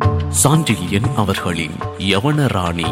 சாண்டில்யன் அவர்களின் யவனராணி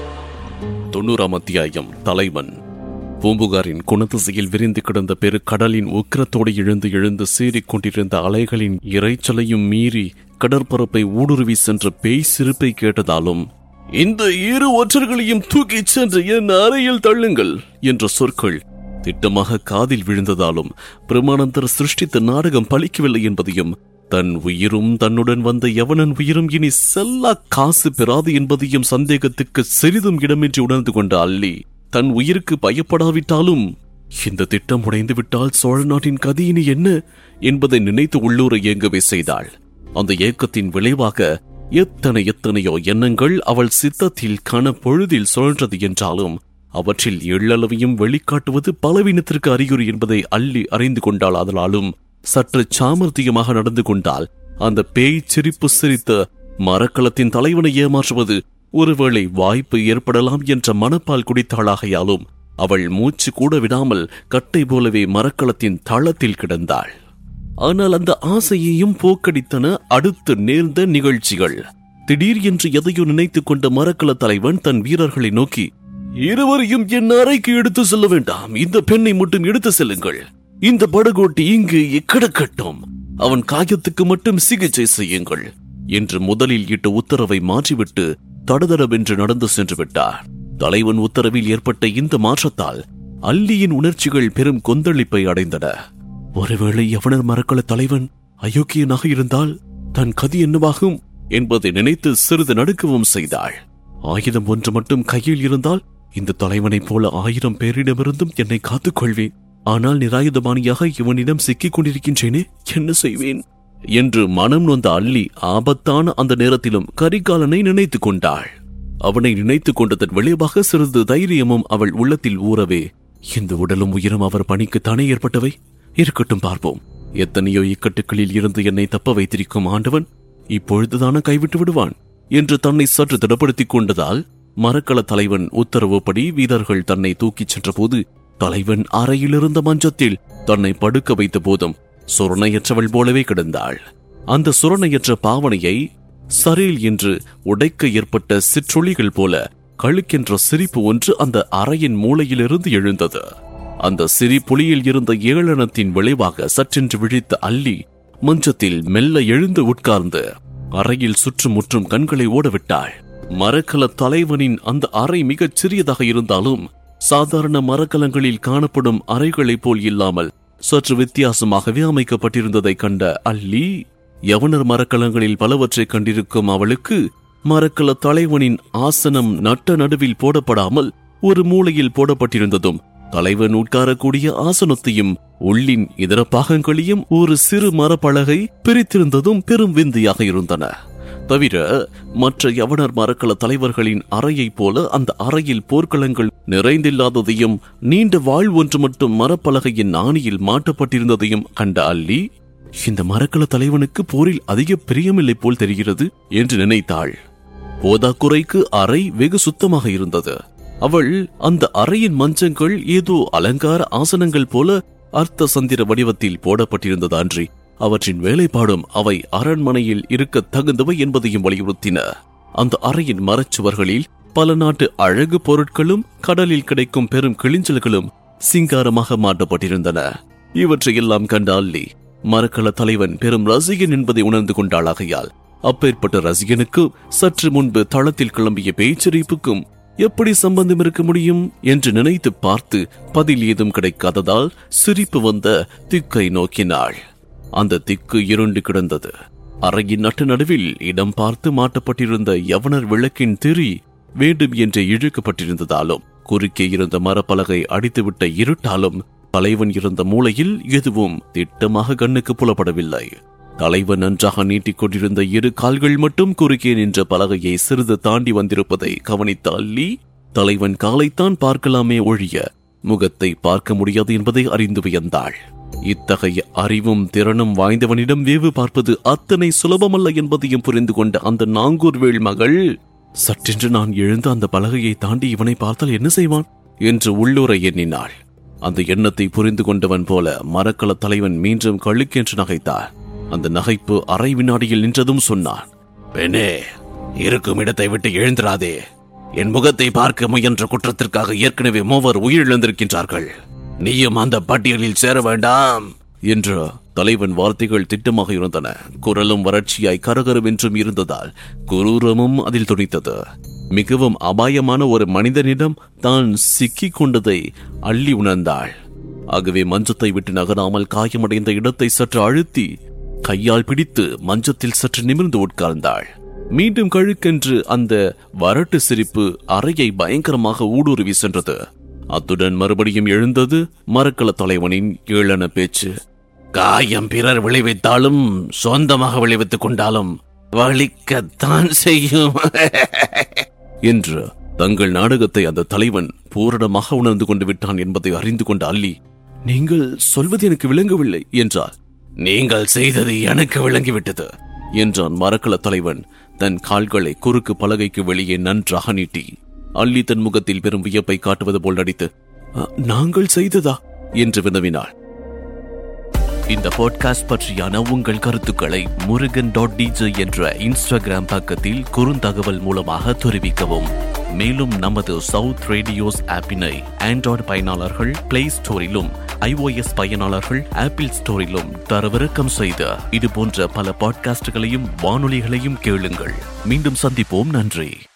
தொண்ணூறாம் அத்தியாயம் தலைவன் பூம்புகாரின் குணதிசையில் விரிந்து கிடந்த பெரு கடலின் உக்கிரத்தோடு எழுந்து எழுந்து சீறிக் கொண்டிருந்த அலைகளின் இரைச்சலையும் மீறி கடற்பரப்பை ஊடுருவி சென்ற பேய் சிரிப்பை கேட்டதாலும் இந்த இரு ஒற்றர்களையும் தூக்கிச் சென்று என் அறையில் தள்ளுங்கள் என்ற சொற்கள் திட்டமாக காதில் விழுந்ததாலும் பிரமானந்தர் சிருஷ்டித்த நாடகம் பலிக்கவில்லை என்பதையும் தன் உயிரும் தன்னுடன் வந்த யவனன் உயிரும் இனி செல்லா காசு பெறாது என்பதையும் சந்தேகத்துக்கு சிறிதும் இடமின்றி உணர்ந்து கொண்ட அல்லி தன் உயிருக்கு பயப்படாவிட்டாலும் இந்த திட்டம் உடைந்து விட்டால் சோழ நாட்டின் கதி இனி என்ன என்பதை நினைத்து உள்ளூர இயங்கவே செய்தாள் அந்த ஏக்கத்தின் விளைவாக எத்தனை எத்தனையோ எண்ணங்கள் அவள் சித்தத்தில் கன பொழுதில் சுழன்றது என்றாலும் அவற்றில் எள்ளளவையும் வெளிக்காட்டுவது பலவீனத்திற்கு அறிகுறி என்பதை அள்ளி அறிந்து கொண்டாள் அதனாலும் சற்று சாமர்த்தியமாக நடந்து கொண்டால் அந்த பேய் சிரிப்பு சிரித்த மரக்கலத்தின் தலைவனை ஏமாற்றுவது ஒருவேளை வாய்ப்பு ஏற்படலாம் என்ற மனப்பால் குடித்தாளாகையாலும் அவள் மூச்சு கூட விடாமல் கட்டை போலவே மரக்கலத்தின் தளத்தில் கிடந்தாள் ஆனால் அந்த ஆசையையும் போக்கடித்தன அடுத்து நேர்ந்த நிகழ்ச்சிகள் திடீர் என்று எதையோ நினைத்துக் கொண்ட மரக்கல தலைவன் தன் வீரர்களை நோக்கி இருவரையும் என் அறைக்கு எடுத்து செல்ல வேண்டாம் இந்த பெண்ணை மட்டும் எடுத்து செல்லுங்கள் இந்த படகோட்டி இங்கு கிடக்கட்டும் அவன் காயத்துக்கு மட்டும் சிகிச்சை செய்யுங்கள் என்று முதலில் இட்ட உத்தரவை மாற்றிவிட்டு தடதடவென்று நடந்து சென்று விட்டார் தலைவன் உத்தரவில் ஏற்பட்ட இந்த மாற்றத்தால் அல்லியின் உணர்ச்சிகள் பெரும் கொந்தளிப்பை அடைந்தன ஒருவேளை யவனர் மரக்கல தலைவன் அயோக்கியனாக இருந்தால் தன் கதி என்னவாகும் என்பதை நினைத்து சிறிது நடுக்கவும் செய்தாள் ஆயுதம் ஒன்று மட்டும் கையில் இருந்தால் இந்த தலைவனைப் போல ஆயிரம் பேரிடமிருந்தும் என்னை காத்துக் கொள்வேன் ஆனால் நிராயுதபாணியாக இவனிடம் சிக்கிக் கொண்டிருக்கின்றேனே என்ன செய்வேன் என்று மனம் நொந்த அள்ளி ஆபத்தான அந்த நேரத்திலும் கரிகாலனை நினைத்துக் கொண்டாள் அவனை நினைத்துக் கொண்டதன் விளைவாக சிறிது தைரியமும் அவள் உள்ளத்தில் ஊறவே இந்த உடலும் உயிரும் அவர் பணிக்கு தானே ஏற்பட்டவை இருக்கட்டும் பார்ப்போம் எத்தனையோ இக்கட்டுகளில் இருந்து என்னை தப்ப வைத்திருக்கும் ஆண்டவன் இப்பொழுதுதான கைவிட்டு விடுவான் என்று தன்னை சற்று திடப்படுத்திக் கொண்டதால் மரக்கல தலைவன் உத்தரவுப்படி வீரர்கள் தன்னை தூக்கிச் சென்றபோது தலைவன் அறையிலிருந்த மஞ்சத்தில் தன்னை படுக்க வைத்த போதும் சுரணையற்றவள் போலவே கிடந்தாள் அந்த சுரணையற்ற பாவனையை சரீல் என்று உடைக்க ஏற்பட்ட சிற்றொளிகள் போல கழுக்கென்ற சிரிப்பு ஒன்று அந்த அறையின் மூலையிலிருந்து எழுந்தது அந்த சிரிப்புளியில் இருந்த ஏளனத்தின் விளைவாக சற்றென்று விழித்த அல்லி மஞ்சத்தில் மெல்ல எழுந்து உட்கார்ந்து அறையில் சுற்றுமுற்றும் கண்களை ஓடவிட்டாள் மரக்கல தலைவனின் அந்த அறை மிகச் சிறியதாக இருந்தாலும் சாதாரண மரக்கலங்களில் காணப்படும் அறைகளைப் போல் இல்லாமல் சற்று வித்தியாசமாகவே அமைக்கப்பட்டிருந்ததை கண்ட அல்லி யவனர் மரக்கலங்களில் பலவற்றை கண்டிருக்கும் அவளுக்கு மரக்கல தலைவனின் ஆசனம் நட்ட நடுவில் போடப்படாமல் ஒரு மூலையில் போடப்பட்டிருந்ததும் தலைவன் உட்காரக்கூடிய ஆசனத்தையும் உள்ளின் இதர பாகங்களையும் ஒரு சிறு மரப்பலகை பிரித்திருந்ததும் பெரும் விந்தையாக இருந்தன தவிர மற்ற யவனர் மரக்கல தலைவர்களின் அறையைப் போல அந்த அறையில் போர்க்களங்கள் நிறைந்தில்லாததையும் நீண்ட வாழ் ஒன்று மட்டும் மரப்பலகையின் ஆணியில் மாட்டப்பட்டிருந்ததையும் கண்ட அல்லி இந்த மரக்கல தலைவனுக்கு போரில் அதிக பிரியமில்லை போல் தெரிகிறது என்று நினைத்தாள் போதாக்குறைக்கு அறை வெகு சுத்தமாக இருந்தது அவள் அந்த அறையின் மஞ்சங்கள் ஏதோ அலங்கார ஆசனங்கள் போல அர்த்த சந்திர வடிவத்தில் போடப்பட்டிருந்தது அன்றி அவற்றின் வேலைப்பாடும் அவை அரண்மனையில் இருக்க தகுந்தவை என்பதையும் வலியுறுத்தின அந்த அறையின் மரச்சுவர்களில் பல நாட்டு அழகு பொருட்களும் கடலில் கிடைக்கும் பெரும் கிளிஞ்சல்களும் சிங்காரமாக மாட்டப்பட்டிருந்தன இவற்றையெல்லாம் கண்ட அல்லி மரக்கல தலைவன் பெரும் ரசிகன் என்பதை உணர்ந்து கொண்டாளாகையால் அப்பேற்பட்ட ரசிகனுக்கு சற்று முன்பு தளத்தில் கிளம்பிய பேச்சரிப்புக்கும் எப்படி சம்பந்தம் இருக்க முடியும் என்று நினைத்து பார்த்து பதில் ஏதும் கிடைக்காததால் சிரிப்பு வந்த திக்கை நோக்கினாள் அந்த திக்கு இருண்டு கிடந்தது அறையின் நட்டு நடுவில் இடம் பார்த்து மாட்டப்பட்டிருந்த யவனர் விளக்கின் திரி வேண்டும் என்று இழுக்கப்பட்டிருந்ததாலும் குறுக்கே இருந்த மரப்பலகை அடித்துவிட்ட இருட்டாலும் தலைவன் இருந்த மூலையில் எதுவும் திட்டமாக கண்ணுக்கு புலப்படவில்லை தலைவன் நன்றாக நீட்டிக் கொண்டிருந்த இரு கால்கள் மட்டும் குறுக்கே நின்ற பலகையை சிறிது தாண்டி வந்திருப்பதை கவனித்த அல்லி தலைவன் காலைத்தான் பார்க்கலாமே ஒழிய முகத்தை பார்க்க முடியாது என்பதை அறிந்து வியந்தாள் இத்தகைய அறிவும் திறனும் வாய்ந்தவனிடம் வேவு பார்ப்பது அத்தனை சுலபமல்ல என்பதையும் புரிந்து கொண்ட அந்த நாங்கூர் வேள் மகள் சற்றென்று நான் எழுந்து அந்த பலகையை தாண்டி இவனை பார்த்தால் என்ன செய்வான் என்று உள்ளூர எண்ணினாள் அந்த எண்ணத்தை புரிந்து கொண்டவன் போல மரக்கல தலைவன் மீண்டும் கழுக்கென்று நகைத்தார் அந்த நகைப்பு அரை வினாடியில் நின்றதும் சொன்னான் பெண்ணே இருக்கும் இடத்தை விட்டு எழுந்திராதே என் முகத்தை பார்க்க முயன்ற குற்றத்திற்காக ஏற்கனவே மூவர் உயிரிழந்திருக்கின்றார்கள் நீயும் அந்த பட்டியலில் சேர வேண்டாம் என்று தலைவன் வார்த்தைகள் திட்டமாக இருந்தன குரலும் வறட்சியாய் கரகரவென்றும் இருந்ததால் குரூரமும் அதில் துணித்தது மிகவும் அபாயமான ஒரு மனிதனிடம் தான் சிக்கிக் கொண்டதை அள்ளி உணர்ந்தாள் ஆகவே மஞ்சத்தை விட்டு நகராமல் காயமடைந்த இடத்தை சற்று அழுத்தி கையால் பிடித்து மஞ்சத்தில் சற்று நிமிர்ந்து உட்கார்ந்தாள் மீண்டும் கழுக்கென்று அந்த வரட்டு சிரிப்பு அறையை பயங்கரமாக ஊடுருவி சென்றது அத்துடன் மறுபடியும் எழுந்தது மரக்கல தலைவனின் ஏளன பேச்சு காயம் பிறர் விளைவித்தாலும் சொந்தமாக விளைவித்துக் கொண்டாலும் வலிக்கத்தான் செய்யும் என்று தங்கள் நாடகத்தை அந்த தலைவன் பூரணமாக உணர்ந்து கொண்டு விட்டான் என்பதை அறிந்து கொண்ட அல்லி நீங்கள் சொல்வது எனக்கு விளங்கவில்லை என்றார் நீங்கள் செய்தது எனக்கு விளங்கிவிட்டது என்றான் மரக்கல தலைவன் தன் கால்களை குறுக்கு பலகைக்கு வெளியே நன்றாக நீட்டி அள்ளி தன் முகத்தில் பெரும் வியப்பை காட்டுவது போல் நடித்து "அ, நாங்கள் செய்ததா என்று வினவினாள் இந்த பாட்காஸ்ட் பற்றியான உங்கள் கருத்துக்களை முருகன் டாட் டிஜே என்ற இன்ஸ்டாகிராம் பக்கத்தில் குறுந்தகவல் மூலமாக தெரிவிக்கவும் மேலும் நமது சவுத் ரேடியோஸ் ஆப்பினை ஆண்ட்ராய்டு பயனாளர்கள் பிளே ஸ்டோரிலும் iOS பயனாளர்கள் ஆப்பிள் ஸ்டோரிலும் தரவிறக்கம் செய்த இது போன்ற பல பாட்காஸ்டுகளையும் வானொலிகளையும் கேளுங்கள் மீண்டும் சந்திப்போம் நன்றி